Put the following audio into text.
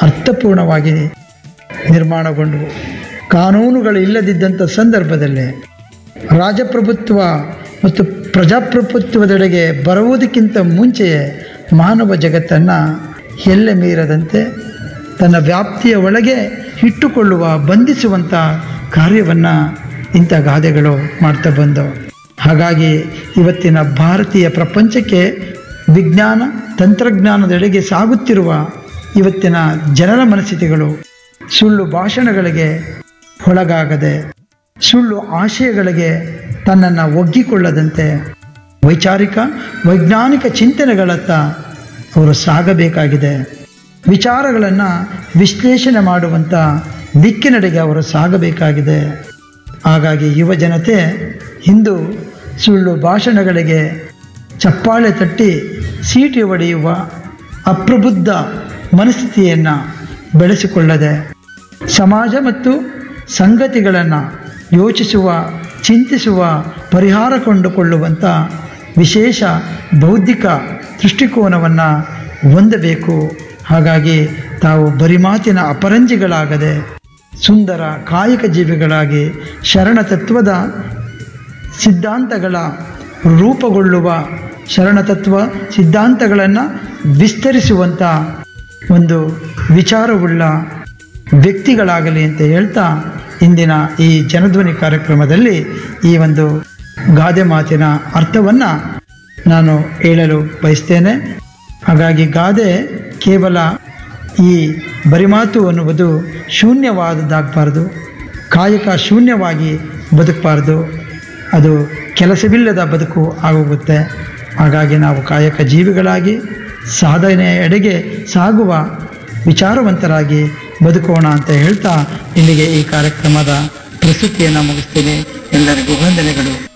ಅರ್ಥಪೂರ್ಣವಾಗಿ ನಿರ್ಮಾಣಗೊಂಡವು ಕಾನೂನುಗಳು ಇಲ್ಲದಿದ್ದಂಥ ಸಂದರ್ಭದಲ್ಲಿ ರಾಜಪ್ರಭುತ್ವ ಮತ್ತು ಪ್ರಜಾಪ್ರಭುತ್ವದೆಡೆಗೆ ಬರುವುದಕ್ಕಿಂತ ಮುಂಚೆಯೇ ಮಾನವ ಜಗತ್ತನ್ನು ಎಲ್ಲೆ ಮೀರದಂತೆ ತನ್ನ ವ್ಯಾಪ್ತಿಯ ಒಳಗೆ ಇಟ್ಟುಕೊಳ್ಳುವ ಬಂಧಿಸುವಂಥ ಕಾರ್ಯವನ್ನು ಇಂಥ ಗಾದೆಗಳು ಮಾಡ್ತಾ ಬಂದವು ಹಾಗಾಗಿ ಇವತ್ತಿನ ಭಾರತೀಯ ಪ್ರಪಂಚಕ್ಕೆ ವಿಜ್ಞಾನ ತಂತ್ರಜ್ಞಾನದೆಡೆಗೆ ಸಾಗುತ್ತಿರುವ ಇವತ್ತಿನ ಜನರ ಮನಸ್ಥಿತಿಗಳು ಸುಳ್ಳು ಭಾಷಣಗಳಿಗೆ ಒಳಗಾಗದೆ ಸುಳ್ಳು ಆಶಯಗಳಿಗೆ ತನ್ನನ್ನು ಒಗ್ಗಿಕೊಳ್ಳದಂತೆ ವೈಚಾರಿಕ ವೈಜ್ಞಾನಿಕ ಚಿಂತನೆಗಳತ್ತ ಅವರು ಸಾಗಬೇಕಾಗಿದೆ ವಿಚಾರಗಳನ್ನು ವಿಶ್ಲೇಷಣೆ ಮಾಡುವಂಥ ದಿಕ್ಕಿನಡೆಗೆ ಅವರು ಸಾಗಬೇಕಾಗಿದೆ ಹಾಗಾಗಿ ಯುವ ಜನತೆ ಇಂದು ಸುಳ್ಳು ಭಾಷಣಗಳಿಗೆ ಚಪ್ಪಾಳೆ ತಟ್ಟಿ ಸೀಟಿ ಹೊಡೆಯುವ ಅಪ್ರಬುದ್ಧ ಮನಸ್ಥಿತಿಯನ್ನು ಬೆಳೆಸಿಕೊಳ್ಳದೆ ಸಮಾಜ ಮತ್ತು ಸಂಗತಿಗಳನ್ನು ಯೋಚಿಸುವ ಚಿಂತಿಸುವ ಪರಿಹಾರ ಕೊಂಡುಕೊಳ್ಳುವಂಥ ವಿಶೇಷ ಬೌದ್ಧಿಕ ದೃಷ್ಟಿಕೋನವನ್ನು ಹೊಂದಬೇಕು ಹಾಗಾಗಿ ತಾವು ಬರಿಮಾತಿನ ಅಪರಂಜಿಗಳಾಗದೆ ಸುಂದರ ಕಾಯಕ ಜೀವಿಗಳಾಗಿ ಶರಣ ತತ್ವದ ಸಿದ್ಧಾಂತಗಳ ರೂಪುಗೊಳ್ಳುವ ಶರಣತತ್ವ ಸಿದ್ಧಾಂತಗಳನ್ನು ವಿಸ್ತರಿಸುವಂಥ ಒಂದು ವಿಚಾರವುಳ್ಳ ವ್ಯಕ್ತಿಗಳಾಗಲಿ ಅಂತ ಹೇಳ್ತಾ ಇಂದಿನ ಈ ಜನಧ್ವನಿ ಕಾರ್ಯಕ್ರಮದಲ್ಲಿ ಈ ಒಂದು ಗಾದೆ ಮಾತಿನ ಅರ್ಥವನ್ನು ನಾನು ಹೇಳಲು ಬಯಸ್ತೇನೆ ಹಾಗಾಗಿ ಗಾದೆ ಕೇವಲ ಈ ಬರಿಮಾತು ಅನ್ನುವುದು ಶೂನ್ಯವಾದದ್ದಾಗಬಾರ್ದು ಕಾಯಕ ಶೂನ್ಯವಾಗಿ ಬದುಕಬಾರ್ದು ಅದು ಕೆಲಸವಿಲ್ಲದ ಬದುಕು ಆಗೋಗುತ್ತೆ ಹಾಗಾಗಿ ನಾವು ಕಾಯಕ ಜೀವಿಗಳಾಗಿ ಸಾಧನೆಯ ಎಡೆಗೆ ಸಾಗುವ ವಿಚಾರವಂತರಾಗಿ ಬದುಕೋಣ ಅಂತ ಹೇಳ್ತಾ ಇಲ್ಲಿಗೆ ಈ ಕಾರ್ಯಕ್ರಮದ ಪ್ರಸ್ತುತಿಯನ್ನು ಮುಗಿಸ್ತೀನಿ ಎಲ್ಲರಿಗೂ ವಂದನೆಗಳು